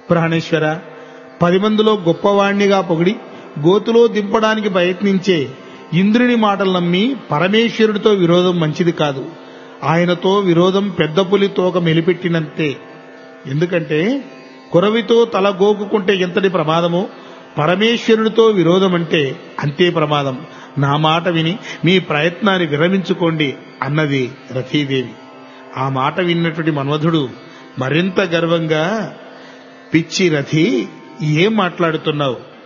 ప్రాణేశ్వర పది మందిలో గొప్పవాణ్ణిగా పొగిడి గోతులో దింపడానికి ప్రయత్నించే ఇంద్రుని మాటలు నమ్మి పరమేశ్వరుడితో విరోధం మంచిది కాదు ఆయనతో విరోధం పెద్ద పులి తోక మెలిపెట్టినంతే ఎందుకంటే కురవితో తల గోకుకుంటే ఎంతటి ప్రమాదమో పరమేశ్వరుడితో విరోధం అంటే అంతే ప్రమాదం నా మాట విని మీ ప్రయత్నాన్ని విరమించుకోండి అన్నది రతీదేవి ఆ మాట విన్నటువంటి మన్మధుడు మరింత గర్వంగా పిచ్చి రథి ఏం మాట్లాడుతున్నావు